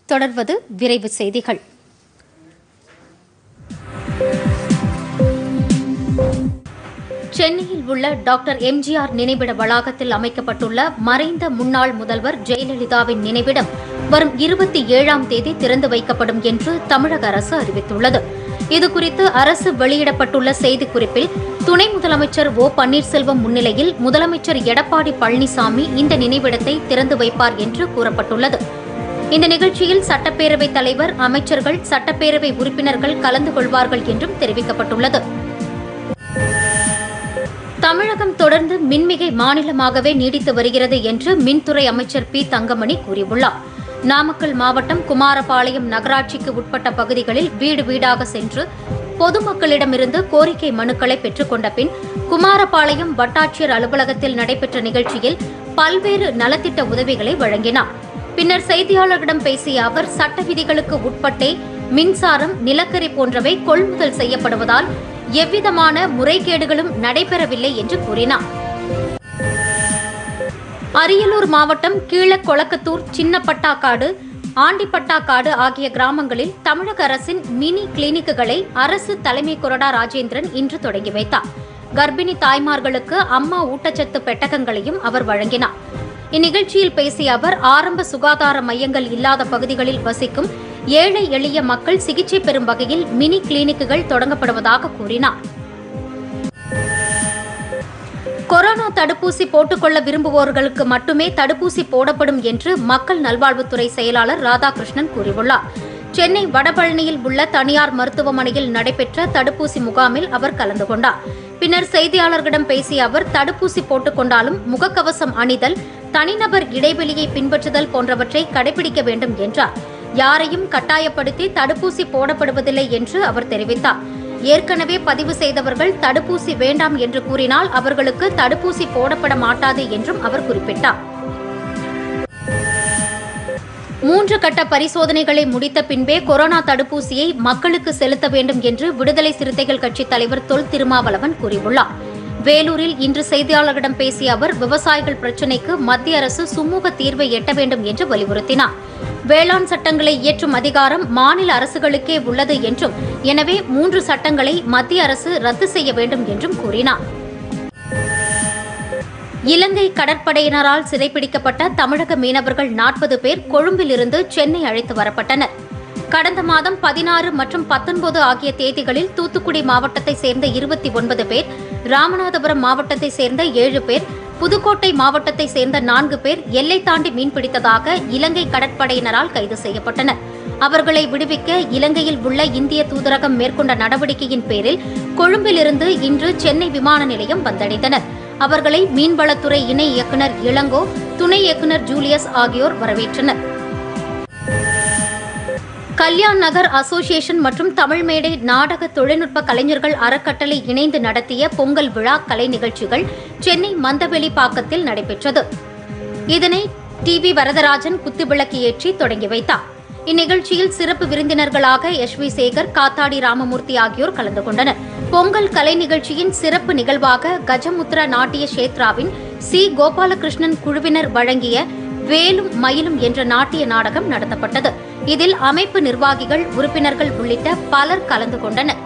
தொடர்வது விரைவு செய்திகள் சென்னையில் உள்ள டாக்டர் எம்ஜிஆர் நினைவிட வளாகத்தில் அமைக்கப்பட்டுள்ள மறைந்த முன்னாள் முதல்வர் ஜெயலலிதாவின் நினைவிடம் வரும் இருபத்தி ஏழாம் தேதி திறந்து வைக்கப்படும் என்று தமிழக அரசு அறிவித்துள்ளது இதுகுறித்து அரசு வெளியிடப்பட்டுள்ள செய்திக்குறிப்பில் துணை முதலமைச்சர் ஓ பன்னீர்செல்வம் முன்னிலையில் முதலமைச்சர் எடப்பாடி பழனிசாமி இந்த நினைவிடத்தை திறந்து வைப்பார் என்று கூறப்பட்டுள்ளது இந்த நிகழ்ச்சியில் சட்டப்பேரவைத் தலைவர் அமைச்சர்கள் சட்டப்பேரவை உறுப்பினர்கள் கலந்து கொள்வார்கள் என்றும் தெரிவிக்கப்பட்டுள்ளது தமிழகம் தொடர்ந்து மின்மிகை மாநிலமாகவே நீடித்து வருகிறது என்று மின்துறை அமைச்சர் பி தங்கமணி கூறியுள்ளார் நாமக்கல் மாவட்டம் குமாரபாளையம் நகராட்சிக்கு உட்பட்ட பகுதிகளில் வீடு வீடாக சென்று பொதுமக்களிடமிருந்து கோரிக்கை மனுக்களை பெற்றுக்கொண்ட பின் குமாரபாளையம் வட்டாட்சியர் அலுவலகத்தில் நடைபெற்ற நிகழ்ச்சியில் பல்வேறு நலத்திட்ட உதவிகளை வழங்கினார் பின்னர் செய்தியாளர்களிடம் பேசிய அவர் சட்ட விதிகளுக்கு உட்பட்டே மின்சாரம் நிலக்கரி போன்றவை கொள்முதல் செய்யப்படுவதால் எவ்விதமான முறைகேடுகளும் நடைபெறவில்லை என்று கூறினார் அரியலூர் மாவட்டம் கீழக்கொளக்கத்தூர் சின்னப்பட்டாக்காடு ஆண்டிப்பட்டாக்காடு ஆகிய கிராமங்களில் தமிழக அரசின் மினி கிளினிக்குகளை அரசு தலைமை கொறடா ராஜேந்திரன் இன்று தொடங்கி வைத்தார் கர்ப்பிணி தாய்மார்களுக்கு அம்மா ஊட்டச்சத்து பெட்டகங்களையும் அவர் வழங்கினார் இந்நிகழ்ச்சியில் பேசிய அவர் ஆரம்ப சுகாதார மையங்கள் இல்லாத பகுதிகளில் வசிக்கும் ஏழை எளிய மக்கள் சிகிச்சை பெறும் வகையில் மினி கிளினிக்குகள் தொடங்கப்படுவதாக கூறினார் கொரோனா தடுப்பூசி போட்டுக்கொள்ள விரும்புவோர்களுக்கு மட்டுமே தடுப்பூசி போடப்படும் என்று மக்கள் நல்வாழ்வுத்துறை செயலாளர் ராதாகிருஷ்ணன் கூறியுள்ளார் சென்னை வடபழனியில் உள்ள தனியார் மருத்துவமனையில் நடைபெற்ற தடுப்பூசி முகாமில் அவர் கலந்து கொண்டார் பின்னர் செய்தியாளர்களிடம் பேசிய அவர் தடுப்பூசி போட்டுக் கொண்டாலும் முகக்கவசம் அணிதல் தனிநபர் இடைவெளியை பின்பற்றுதல் போன்றவற்றை கடைபிடிக்க வேண்டும் என்றார் யாரையும் கட்டாயப்படுத்தி தடுப்பூசி போடப்படுவதில்லை என்று அவர் தெரிவித்தார் ஏற்கனவே பதிவு செய்தவர்கள் தடுப்பூசி வேண்டாம் என்று கூறினால் அவர்களுக்கு தடுப்பூசி போடப்பட மாட்டாது என்றும் அவர் குறிப்பிட்டார் மூன்று கட்ட பரிசோதனைகளை முடித்த பின்பே கொரோனா தடுப்பூசியை மக்களுக்கு செலுத்த வேண்டும் என்று விடுதலை சிறுத்தைகள் கட்சித் தலைவர் தொல் திருமாவளவன் கூறியுள்ளார் வேலூரில் இன்று செய்தியாளர்களிடம் பேசிய அவர் விவசாயிகள் பிரச்சினைக்கு மத்திய அரசு சுமூக தீர்வை எட்ட வேண்டும் என்று வலியுறுத்தினார் வேளாண் சட்டங்களை இயற்றும் அதிகாரம் மாநில அரசுகளுக்கே உள்ளது என்றும் எனவே மூன்று சட்டங்களை மத்திய அரசு ரத்து செய்ய வேண்டும் என்றும் கூறினார் இலங்கை கடற்படையினரால் சிறைப்பிடிக்கப்பட்ட தமிழக மீனவர்கள் நாற்பது பேர் கொழும்பிலிருந்து சென்னை அழைத்து வரப்பட்டனர் கடந்த மாதம் பதினாறு மற்றும் பத்தொன்பது ஆகிய தேதிகளில் தூத்துக்குடி மாவட்டத்தைச் சேர்ந்த இருபத்தி ஒன்பது பேர் ராமநாதபுரம் மாவட்டத்தைச் சேர்ந்த ஏழு பேர் புதுக்கோட்டை மாவட்டத்தைச் சேர்ந்த நான்கு பேர் எல்லை தாண்டி மீன்பிடித்ததாக இலங்கை கடற்படையினரால் கைது செய்யப்பட்டனர் அவர்களை விடுவிக்க இலங்கையில் உள்ள இந்திய தூதரகம் மேற்கொண்ட நடவடிக்கையின் பேரில் கொழும்பிலிருந்து இன்று சென்னை விமான நிலையம் வந்தடைந்தனர் அவர்களை மீன்வளத்துறை இணை இயக்குநர் இளங்கோ துணை இயக்குநர் ஜூலியஸ் ஆகியோர் வரவேற்றனர் கல்யாண் நகர் அசோசியேஷன் மற்றும் தமிழ் மேடை நாடக தொழில்நுட்ப கலைஞர்கள் அறக்கட்டளை இணைந்து நடத்திய பொங்கல் விழா கலை நிகழ்ச்சிகள் சென்னை மந்தவெளி பாக்கத்தில் நடைபெற்றது இதனை டி வி வரதராஜன் குத்துவிளக்கு ஏற்றி தொடங்கி வைத்தார் இந்நிகழ்ச்சியில் சிறப்பு விருந்தினர்களாக எஸ் வி சேகர் காத்தாடி ராமமூர்த்தி ஆகியோர் கலந்து கொண்டனர் பொங்கல் கலை நிகழ்ச்சியின் சிறப்பு நிகழ்வாக கஜமுத்ரா நாட்டிய கஷேத்ராவின் சி கோபாலகிருஷ்ணன் குழுவினர் வழங்கிய வேலும் மயிலும் என்ற நாட்டிய நாடகம் நடத்தப்பட்டது இதில் அமைப்பு நிர்வாகிகள் உறுப்பினர்கள் உள்ளிட்ட பலர் கலந்து கொண்டனர்